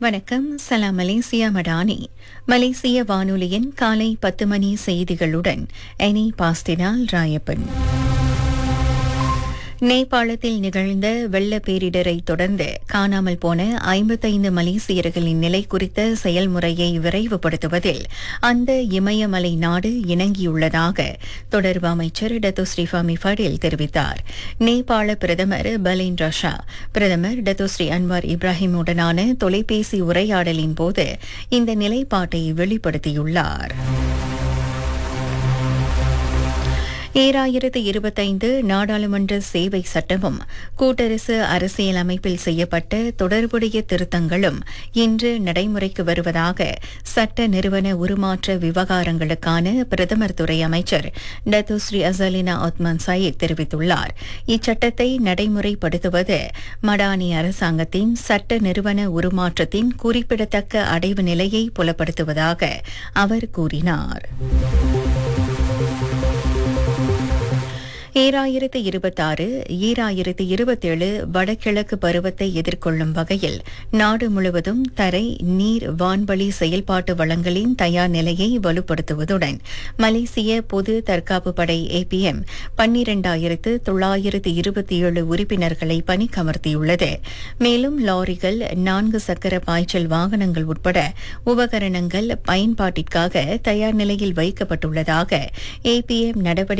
வணக்கம் சலாம் மலேசியா மடானி மலேசிய வானொலியின் காலை பத்து மணி செய்திகளுடன் எனி பாஸ்தினால் ராயப்பன் நேபாளத்தில் நிகழ்ந்த வெள்ள பேரிடரை தொடர்ந்து காணாமல் போன ஐம்பத்தைந்து மலேசியர்களின் நிலை குறித்த செயல்முறையை விரைவுபடுத்துவதில் அந்த இமயமலை நாடு இணங்கியுள்ளதாக தொடர்பு அமைச்சர் டத்து ஸ்ரீஃபாமி ஃபடில் தெரிவித்தார் நேபாள பிரதமர் பலின் ரஷா பிரதமர் டத்து ஸ்ரீ அன்வார் இப்ராஹிமுடனான தொலைபேசி உரையாடலின் போது இந்த நிலைப்பாட்டை வெளிப்படுத்தியுள்ளார் ஈராயிரத்து இருபத்தைந்து நாடாளுமன்ற சேவை சட்டமும் கூட்டரசு அரசியல் அமைப்பில் செய்யப்பட்ட தொடர்புடைய திருத்தங்களும் இன்று நடைமுறைக்கு வருவதாக சட்ட நிறுவன உருமாற்ற விவகாரங்களுக்கான பிரதமர் துறை அமைச்சர் டத்துஸ்ரீ அசலினா ஒத்மான் சயீத் தெரிவித்துள்ளார் இச்சட்டத்தை நடைமுறைப்படுத்துவது மடானி அரசாங்கத்தின் சட்ட நிறுவன உருமாற்றத்தின் குறிப்பிடத்தக்க அடைவு நிலையை புலப்படுத்துவதாக அவர் கூறினார் ஈராயிரத்து இருபத்தாறு ஈராயிரத்து இருபத்தேழு வடகிழக்கு பருவத்தை எதிர்கொள்ளும் வகையில் நாடு முழுவதும் தரை நீர் வான்வழி செயல்பாட்டு வளங்களின் தயார் நிலையை வலுப்படுத்துவதுடன் மலேசிய பொது தற்காப்பு படை ஏபிஎம் பன்னிரண்டாயிரத்து தொள்ளாயிரத்து இருபத்தி ஏழு உறுப்பினர்களை பணிக்கமர்த்தியுள்ளது மேலும் லாரிகள் நான்கு சக்கர பாய்ச்சல் வாகனங்கள் உட்பட உபகரணங்கள் பயன்பாட்டிற்காக தயார் நிலையில் வைக்கப்பட்டுள்ளதாக ஏபிஎம் நடவடிக்கை